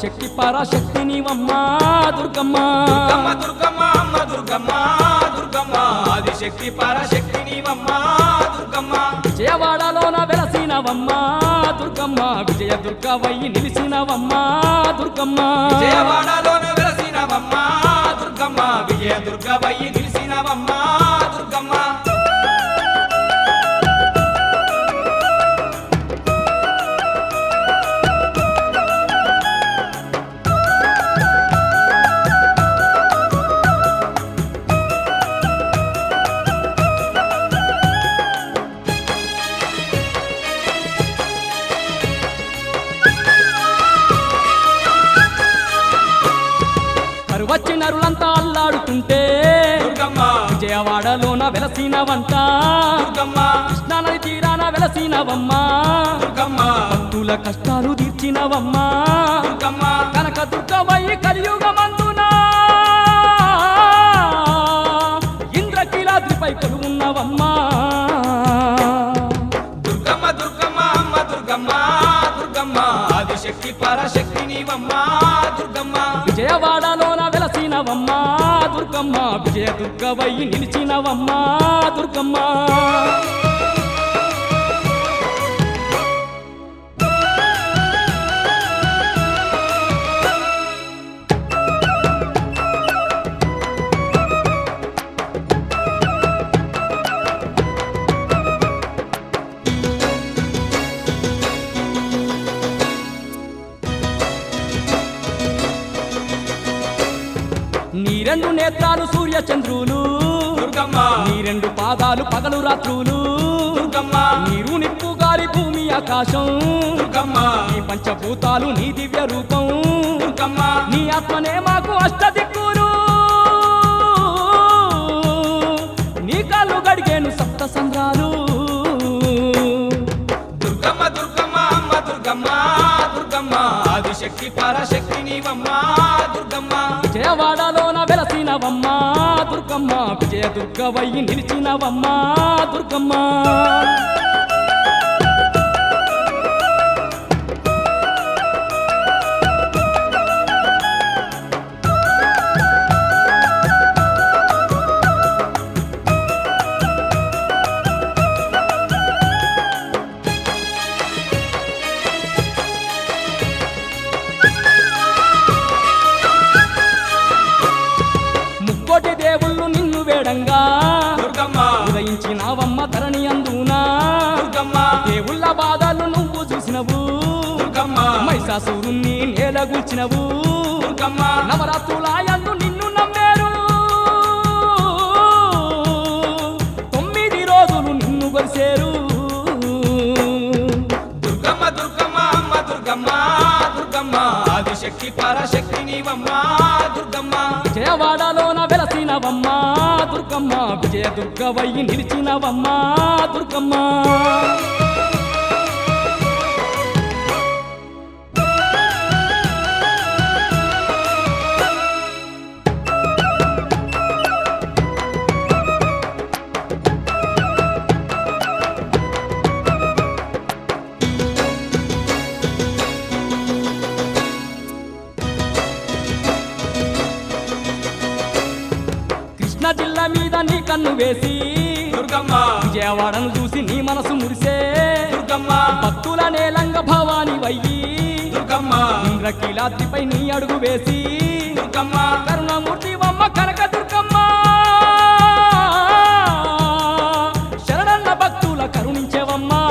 ఆదిశక్తి పరాశక్తి నీవమ్మా దుర్గమ్మ దుర్గమ్మ దుర్గమ్మ అమ్మ దుర్గమ్మ దుర్గమ్మ ఆదిశక్తి పరాశక్తి నీవమ్మ దుర్గమ్మ విజయవాడలోన వెలసినవమ్మా దుర్గమ్మ విజయ దుర్గవయ్యి నిలిసినవమ్మా దుర్గమ్మ విజయవాడలోన వెలసినవమ్మ దుర్గమ్మ విజయ దుర్గవయ్యి నిలిసినవమ్మ దుర్గమ్మ కరువచ్చి నరులంతా అల్లాడుతుంటే దుర్గమ్మ విజయవాడలోన వెలసినవంట దుర్గమ్మ కృష్ణానది తీరాన వెలసినవమ్మా దుర్గమ్మ భక్తుల కష్టాలు తీర్చినవమ్మా దుర్గమ్మ కనక దుర్గవయ్యి కలియుగమందునా ఇంద్రకీలాద్రిపై కొలువున్నవమ్మా దుర్గమ్మ దుర్గమ్మ అమ్మ దుర్గమ్మ దుర్గమ్మ ఆదిశక్తి పరాశక్తి నీవమ్మ దుర్గమ్మ విజయవాడలోన వెలసినవమ్మా దుర్గమ్మ విజయ దుర్గవయ్యి నిలిచినవమ్మా దుర్గమ్మ నీ రెండు నేత్రాలు సూర్య చంద్రులు దుర్గమ్మ నీ రెండు పాదాలు పగలు రాత్రులు దుర్గమ్మ నీరు నిప్పు గాలి భూమి ఆకాశం దుర్గమ్మ నీ పంచభూతాలు నీ దివ్య రూపం దుర్గమ్మ నీ ఆత్మనే మాకు అష్టదిక్కులు నీ కాళ్ళు గడిగేను సప్త సంద్రాలు దుర్గమ్మ దుర్గమ్మ అమ్మ దుర్గమ్మ దుర్గమ్మ ఆదిశక్తి పరాశక్తి నీవమ్మ దుర్గమ్మ విజయవాడలోన వెలసినవమ్మా దుర్గమ్మ విజయ దుర్గవయ్యి నిలిచినవమ్మా దుర్గమ్మ ముక్కోటి దేవుళ్ళు నిన్ను వేడంగా దుర్గమ్మ ఉదయించినావమ్మ ధరణి అందునా దుర్గమ్మ దేవుళ్ళ బాధలు నువ్వు చూసినవు దుర్గమ్మ మైసాసురుణ్ణి నేలగూల్చినవు దుర్గమ్మ నవరాత్రులాయందు నిన్ను నమ్మారు తొమ్మిది రోజులు నిన్ను కొలిసేరు దుర్గమ్మ దుర్గమ్మ అమ్మ దుర్గమ్మ దుర్గమ్మ ఆదిశక్తి పరాశక్తి నీవమ్మ దుర్గమ్మ విజయవాడలోన వెలసినవమ్మా దుర్గమ్మ విజయ దుర్గవయ్యి నిలిచినవమ్మా దుర్గమ్మ కృష్ణా జిల్లా మీద నీ కన్ను వేసి దుర్గమ్మ విజయవాడను చూసి నీ మనసు మురిసే దుర్గమ్మ భక్తుల నేలంగ భవాని వయ్యి దుర్గమ్మ ఇంద్రకీలాద్రిపై నీ అడుగు వేసి దుర్గమ్మ కరుణమూర్తి వమ్మ కనక దుర్గమ్మ శరణన్న భక్తుల కరుణించేవమ్మా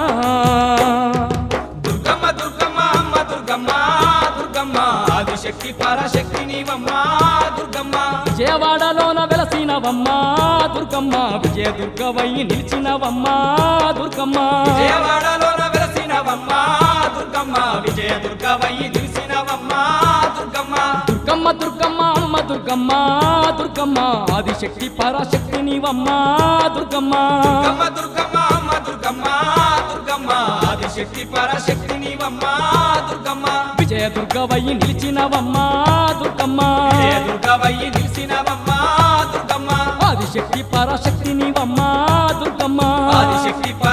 దుర్గమ్మ దుర్గమ్మ అమ్మ దుర్గమ్మ దుర్గమ్మ ఆదిశక్తి పరాశక్తి నీవమ్మ దుర్గమ్మ విజయవాడలోన వెలసినవమ్మా దుర్గమ్మ విజయ దుర్గవయ్యి నిలిచినవమ్మా దుర్గమ్మ విజయవాడలోన వెలసినవమ్మ దుర్గమ్మ విజయ దుర్గవయ్యి తెలిసినవమ్మ దుర్గమ్మ దుర్గమ్మ దుర్గమ్మ అమ్మ దుర్గమ్మ దుర్గమ్మ ఆదిశక్తి పరాశక్తి నీవమ్మా దుర్గమ్మ దుర్గమ్మ దుర్గమ్మ అమ్మ దుర్గమ్మ దుర్గమ్మ ఆదిశక్తి పరాశక్తి నీవమ్మ దుర్గమ్మ విజయ దుర్గవయ్యి నిలిచినవమ్మా దుర్గమ్మ విజయ దుర్గవయ్యి తెలిసినవమ్మ దుర్గమ్మ ఆదిశక్తి పరాశక్తి నీవమ్మా దుర్గమ్మ ఆదిశక్తి